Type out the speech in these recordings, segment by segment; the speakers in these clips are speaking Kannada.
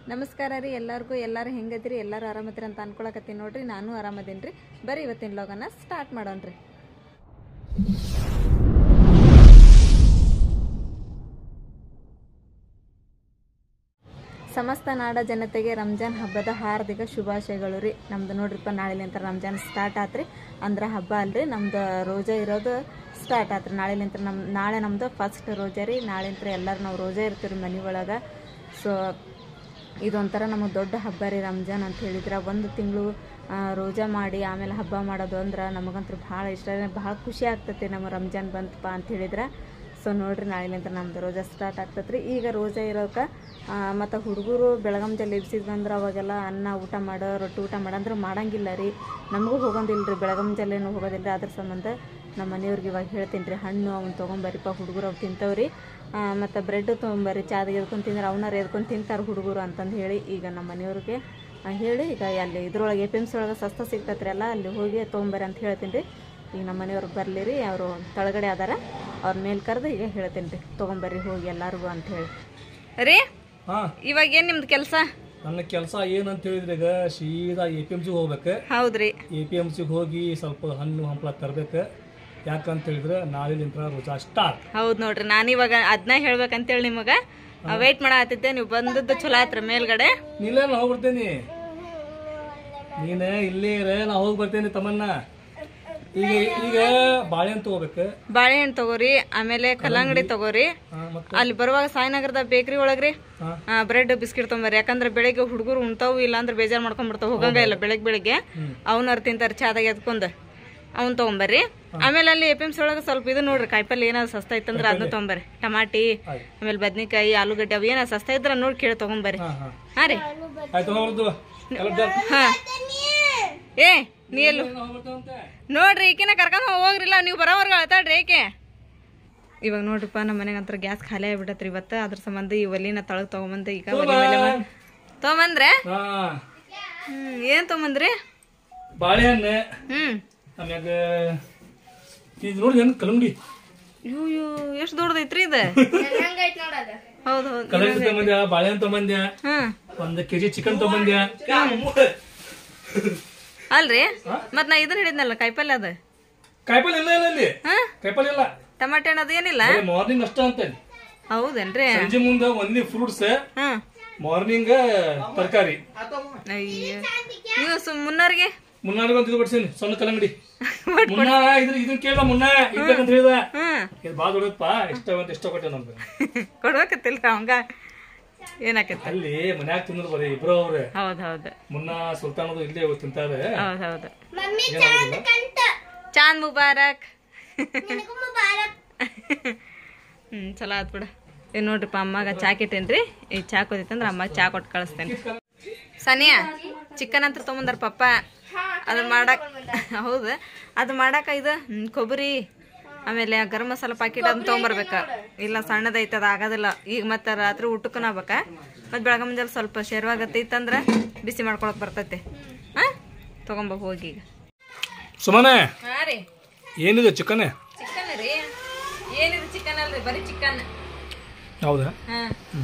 ನಮಸ್ಕಾರ ರೀ ಎಲ್ಲರಿಗೂ ಎಲ್ಲರೂ ಹೆಂಗದಿರಿ ಎಲ್ಲರೂ ಆರಾಮದಿರಿ ಅಂತ ಅನ್ಕೊಳಕತ್ತೀನಿ ನೋಡ್ರಿ ನಾನು ಆರಾಮದೀನಿ ರೀ ಬರೀ ಇವತ್ತಿನ ಲೋಗನ ಸ್ಟಾರ್ಟ್ ಮಾಡೋಣ್ರಿ ಸಮಸ್ತ ನಾಡ ಜನತೆಗೆ ರಂಜಾನ್ ಹಬ್ಬದ ಹಾರ್ದಿಕ ಶುಭಾಶಯಗಳು ರೀ ನಮ್ದು ನೋಡ್ರಿಪ್ಪ ನಾಳೆಲಿಂತ ರಂಜಾನ್ ಸ್ಟಾರ್ಟ್ ಆತ್ರಿ ಅಂದ್ರೆ ಹಬ್ಬ ಅಲ್ರಿ ನಮ್ದು ರೋಜಾ ಇರೋದು ಸ್ಟಾರ್ಟ್ ಆತ್ರಿ ನಾಳೆಲಿಂತ ನಮ್ಮ ನಾಳೆ ನಮ್ದು ಫಸ್ಟ್ ರೋಜಾ ರೀ ನಾಳೆಂತ್ರ ಎಲ್ಲರೂ ನಾವು ರೋಜಾ ಇರ್ತೀವಿ ಮನೆ ಒಳಗೆ ಸೊ ಇದೊಂಥರ ನಮಗೆ ದೊಡ್ಡ ಹಬ್ಬ ರೀ ರಂಜಾನ್ ಅಂತ ಹೇಳಿದ್ರೆ ಒಂದು ತಿಂಗಳು ರೋಜಾ ಮಾಡಿ ಆಮೇಲೆ ಹಬ್ಬ ಮಾಡೋದು ಅಂದ್ರೆ ನಮಗಂತೂ ಭಾಳ ಇಷ್ಟ ಭಾಳ ಖುಷಿ ಆಗ್ತೈತಿ ನಮ್ಮ ರಂಜಾನ್ ಬಂತಪ್ಪ ಅಂತ ಹೇಳಿದ್ರೆ ಸೊ ನೋಡ್ರಿ ನಾಳೆಲಿಂದ ನಮ್ದು ರೋಜಾ ಸ್ಟಾರ್ಟ್ ಆಗ್ತೈತೆ ರೀ ಈಗ ರೋಜಾ ಇರೋಕೆ ಮತ್ತು ಹುಡುಗರು ಬೆಳಗಮ್ ಜಲ್ ಎಬ್ಸಿದ್ವಂದ್ರೆ ಅವಾಗೆಲ್ಲ ಅನ್ನ ಊಟ ಮಾಡೋ ರೊಟ್ಟಿ ಊಟ ಮಾಡೋ ಅಂದ್ರೆ ಮಾಡಂಗಿಲ್ಲ ರೀ ನಮಗೂ ಹೋಗೋದಿಲ್ಲ ರೀ ಬೆಳಗಮ್ ಜಲ್ಲೇನು ಹೋಗೋದಿಲ್ಲ ರೀ ಅದ್ರ ಸಂಬಂಧ ನಮ್ಮ ಮನೆಯವ್ರಿಗೆ ಇವಾಗ ಹೇಳ್ತೀನಿ ರೀ ಹಣ್ಣು ಅವ್ನು ತೊಗೊಂಬರಿಪ್ಪ ಹುಡುಗರು ಅವು ತಿಂತವ್ರಿ ಮತ್ತು ಬ್ರೆಡ್ ತೊಗೊಂಬರ್ರಿ ಚಾದಾಗ ಎದ್ಕೊಂಡು ತಿಂದ್ರೆ ಅವನಾರು ಎದ್ಕೊಂಡು ತಿಂತಾರೆ ಹುಡುಗರು ಅಂತಂದು ಹೇಳಿ ಈಗ ನಮ್ಮ ಮನೆಯವ್ರಿಗೆ ಆ, ಹೇಳಿ ಈಗ ಅಲ್ಲಿ ಇದ್ರೊಳಗೆ ಎ ಪಿ ಎಮ್ ಸಿ ಒಳಗೆ ಸಸ್ತ ಸಿಗ್ತೈತ್ರಿ ಅಲ್ಲ ಅಲ್ಲಿ ಹೋಗಿ ತೊಗೊಂಬರ್ರಿ ಅಂತ ಹೇಳ್ತೀನಿ ರೀ ಈಗ ನಮ್ಮ ಮನೆಯವ್ರು ಬರಲಿ ರೀ ಅವರು ತಳಗಡೆ ಅದಾರ ಅವ್ರ ಮೇಲೆ ಕರೆದು ಈಗ ಹೇಳ್ತೀನಿ ರೀ ತೊಗೊಂಬರ್ರಿ ಹೋಗಿ ಎಲ್ಲರಿಗೂ ಅಂತ ಹೇಳಿ ರೀ ಹಾ ಇವಾಗ ಏನು ನಿಮ್ದು ಕೆಲಸ ನನ್ನ ಕೆಲಸ ಏನಂತ ಹೇಳಿದ್ರೆ ಈಗ ಸೀದಾ ಎ ಪಿ ಎಮ್ ಸಿಗೆ ಹೋಗ್ಬೇಕು ಹೌದ್ರಿ ಎ ಪಿ ಎಮ್ ಸಿಗೆ ಹೋಗಿ ಸ್ವಲ್ಪ ಹಣ್ಣು ಹಂಪಲ ತರ್ಬೇಕು ಯಾಕಂತ ಹೇಳಿದ್ರೆ ನಾಳೆಲಿಂತ್ರ ರೋಜಾ ಸ್ಟಾರ್ಟ್ ಹೌದು ನೋಡ್ರಿ ನಾನು ಇವಾಗ ಅದನ್ನ ಹೇಳ್ಬೇಕಂತೇಳಿ ನಿಮಗೆ ವೆಯ್ಟ್ ಮಾಡತ್ತಿದ್ದೆ ನೀವು ಬಂದದ್ದು ಚಲೋ ಆತ್ರ ಮೇಲ್ಗಡೆ ನೀಲೇ ನಾ ಹೋಗ್ಬರ್ತೇನಿ ನೀನು ಇಲ್ಲೇ ಇರ ನಾ ಹೋಗಿ ಬರ್ತೇನೆ ತಮ್ಮನ್ನ ಈಗ ಈಗ ಬಾಳೆಹಣ್ಣು ತಗೋಬೇಕು ಬಾಳೆಹಣ್ಣು ತಗೋರಿ ಆಮೇಲೆ ಕಲ್ಲಂಗಡಿ ತಗೋರಿ ಹಾ, ಮತ್ತೆ ಅಲ್ಲಿ ಬರುವಾಗ ಸಾಯಿನಗರದ ಬೇಕ್ರಿ ಒಳಗ್ರಿ ಹಾ. ಬ್ರೆಡ್ ಬಿಸ್ಕಿಟ್ ತೊಂಬರ್ರಿ ಯಾಕಂದ್ರೆ ಬೆಳಿಗ್ಗೆ ಹುಡುಗರು ಉಣ್ತಾವು ಇಲ್ಲ ಅಂದ್ರೆ ಬೇಜಾರು ಮಾಡ್ಕೊಂಡ್ಬಿಡ್ತಾವ ಹೋಗಂಗ ಇಲ್ಲ ಬೆಳಗ್ಗೆ ಬೆಳಿಗ್ಗೆ ಅವನವ್ರು ತಿಂತಾರೆ ಚಾದಾಗ ಎದ್ಕೊಂಡು ಅವ್ನು ತೊಗೊಂಬರ್ರಿ ಆಮೇಲೆ ಅಲ್ಲಿ ಎ ಪಿ ಎಮ್ ಸಿ ಒಳಗೆ ಸ್ವಲ್ಪ ಇದು ನೋಡ್ರಿ ಕಾಯಿಪಲ್ಲೆ ಏನಾದ್ರು ಸಸ್ತಾ ಇತ್ತಂದ್ರೆ ಅದನ್ನ ತೊಗೊಂಬರ್ರಿ ಟಮಾಟಿ ಆಯ್ತು. ಆಮೇಲೆ ಬದ್ನಿಕಾಯಿ ಆಲೂಗಡ್ಡೆ ಅವು ಏನಾದ್ರು ಸಸ್ತಾ ಇದ್ರೆ ನೋಡಿ ಕೇಳಿ ತೊಗೊಂಬರ್ರಿ ಹಾ ಹಾ ಹಾ ರೀ ಆಯ್ತು ಹೋಗ್ಬರ್ದು ಎಲ್ಲ ಡನ್. ಹಾ ಏ ನೀ ಎಲ್ಲು ನಾ ಹೋಗ್ಬರ್ತೇವಂತೆ. ನೋಡ್ರಿ ಈಕಿನ ಕರ್ಕೊಂಡ್ ಹೋಗ್ರಿಲ್ಲ ನೀವು ಬರೋವರ್ಗ ಅಳ್ತಾಡ್ರಿ ಏಕೆ ಇವಾಗ ನೋಡ್ರಿಪ್ಪ ನಮ್ಮ ಮನೆಗೆ ಅಂತರ ಗ್ಯಾಸ್ ಖಾಲಿ ಆಗ್ಬಿಟ್ಟತ್ರಿ ಇವತ್ತು ಅದ್ರ ಸಂಬಂಧ ಈ ಒಲಿನ ತಳಗ್ ತಗೊಂಬಂದ ಈಗ ಒಲಿ ಮೇಲೆ ಮಾಡ್- ತಗೊಂಬಂದ್ರೆ ಹಾ ಹ್ಮ್ ಏನ್ ತಗೊಂಬಂದ್ರಿ ಬಾಳೆಹಣ್ಣು ಹ್ಮ್ ಆಮ್ಯಾಗ ಇದು ನೋಡಿ ಏನು ಕಲ್ಲಂಗಡಿ ಇವು ಇವು ಎಷ್ಟು ದೊಡ್ಡದೈತ್ರಿ ಇದು ಹೌದು ಹೌದು ಕಲ್ಲಂಗಡಿ ತಗೊಂಬಂದ್ಯ ಬಾಳೆಹಣ್ಣು ತಗೊಂಬಂದ್ಯ ಹ್ಮ್ ಒಂದ್ ಕೆಜಿ ಚಿಕನ್ ತಗೊಂಬಂದ್ಯ ಅಲ್ರಿ ಮತ್ ನಾ ಇದನ್ನ ಹಿಡಿದ್ನಲ್ಲ ಕಾಯಿಪಲ್ಲೆ ಅದ ಕಾಯಿಪಲ್ಲೆ ಇಲ್ಲ ಇಲ್ಲ ಅಲ್ಲಿ ಹಾ ಕಾಯಿಪಲ್ಲೆ ಇಲ್ಲ ಟಮಾಟೆ ಹಣ್ಣು ಅದು ಏನಿಲ್ಲ ಮಾರ್ನಿಂಗ್ ಅಷ್ಟ ಅಂತ ಹೌದೇನ್ರಿ ಸಂಜೆ ಮುಂದೆ ಒಂದ್ಲಿ ಫ್ರೂಟ್ಸ್ ಹ್ಮ್ ಮಾರ್ನಿಂಗ್ ತರಕಾರಿ ಅಯ್ಯ ನೀವು ಸುಮ್ ಮುನ್ನೋರ್ಗೆ ಮುನ್ನಾಡಿಗೆ ಅಂತ ಇದು ಬಡ್ಸೀನಿ ಸಣ್ಣ ಕಲ್ಲಂಗಡಿ ಮುನ್ನ ಇದ್ರ ಇದನ್ನ ಕೇಳ್ದ ಮುನ್ನ ಇರ್ಬೇಕಂತ ಹೇಳ್ದ ಹ್ಮ್ ಇದು ಭಾಳ ದೊಡ್ಡದಪ್ಪ ಇಷ್ಟ ಅಂತ ಇಷ್ಟ ಕೊಟ್ಟೆ ನಮ್ಗೆ ಕೊಡ್ಬೇಕತ್ತಿಲ್ರಿ ಅವಂಗ ಏನಾಕತ್ತ ಅಲ್ಲಿ ಮನ್ಯಾಗ ತಿನ್ನೋದು ಬರೀ ಇಬ್ರು ಅವ್ರೆ ಹೌದ್ ಹೌದು ಮುನ್ನ ಸುಲ್ತಾನದು ಇಲ್ಲೇ ತಿಂತಾರೆ ಹೌದ್ ಹೌದು ಏನಾಗೋದಿಲ್ಲ ಚಾಂದ್ ಮುಬಾರಕ್ ಹ್ಮ್ ಚಲೋ ಆತ್ ಬಿಡ ಏನ್ ನೋಡ್ರಿಪ್ಪ ಅಮ್ಮಾಗ ಚಾ ಕೆಟ್ಟೇನ್ರಿ ಈ ಚಾ ಕುದಿತ್ತಂದ್ರ ಅಮ್ಮಾಗ ಚಾ ಕೊಟ್ಟು ಕಳಿಸ್ತೇನೆ ಸನಿಯಾ ಚಿಕನ್ ಅಂತ ತೊಗೊಂಬಂದಾರ ಪಪ್ಪ ಅದು ಮಾಡಕ್ ಹೌದು ಅದು ಮಾಡಾಕ ಇದು ಹ್ಮ್, ಕೊಬ್ಬರಿ ಆಮೇಲೆ ಗರಂ ಮಸಾಲ ಪಾಕಿಟ್ ಅದನ್ನ ತೊಗೊಂಬರ್ಬೇಕ ಇಲ್ಲ ಸಣ್ಣದೈತೆ ಅದು ಆಗೋದಿಲ್ಲ ಈಗ ಮತ್ತೆ ರಾತ್ರಿ ಊಟಕ್ಕೂ ಆಗ್ಬೇಕ ಮತ್ತೆ ಬೆಳಗ್ಗೆ ಮುಂಜಾನೆ ಸ್ವಲ್ಪ ಶೇರ್ವಾಗತ್ತೈತಂದ್ರ ಬಿಸಿ ಮಾಡ್ಕೊಳಕ್ ಬರ್ತೈತೆ ಹಾ ತೊಗೊಂಬ ಹೋಗಿ ಈಗ ಸುಮನೆ ಹಾ ರೀ ಏನಿದೆ ಚಿಕನ್ ಚಿಕನ್ ರೀ ಏನಿದೆ ಚಿಕನ್ ಅಲ್ರಿ ಬರೀ ಚಿಕನ್ ಹೌದಾ ಹಾ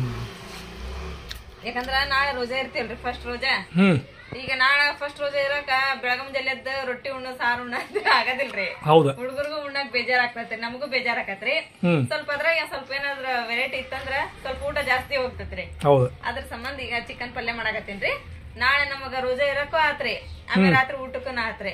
ಯಾಕಂದ್ರ ನಾಳೆ ರೋಜಾ ಇರ್ತೀವಲ್ರಿ ಫಸ್ಟ್ ರೋಜಾ ಹ್ಮ್ ಈಗ ನಾಳೆ ಫಸ್ಟ್ ರೋಜಾ ಇರಕ ಬೆಳಗಂ ಜಲ್ಲೆದ್ದು ರೊಟ್ಟಿ ಉಣ್ಣು ಸಾರು ಉಣ್ಣ ಆಗೋದಿಲ್ರಿ ಹೌದಾ ಹುಡುಗರಿಗೂ ಉಣ್ಣಕ್ ಬೇಜಾರ್ ಆಗ್ತೈತಿ ನಮಗೂ ಬೇಜಾರ್ ಆಕತ್ರಿ ಹ್ಮ್ ಸ್ವಲ್ಪ ಅದ್ರಾಗ ಸ್ವಲ್ಪ ಏನಾದ್ರ ವೆರೈಟಿ ಇತ್ತಂದ್ರ ಸ್ವಲ್ಪ ಊಟ ಜಾಸ್ತಿ ಹೋಗ್ತೈತ್ರಿ ಹೌದು ಅದ್ರ ಸಂಬಂಧ ಈಗ ಚಿಕನ್ ಪಲ್ಯ ಮಾಡಾಕತ್ತೀನ್ರಿ ನಾಳೆ ನಮಗ ರೋಜಾ ಇರಕ್ಕೂ ಆತ್ರಿ ಆಮೇಲೆ ರಾತ್ರಿ ಊಟಕ್ಕೂ ಆತ್ರಿ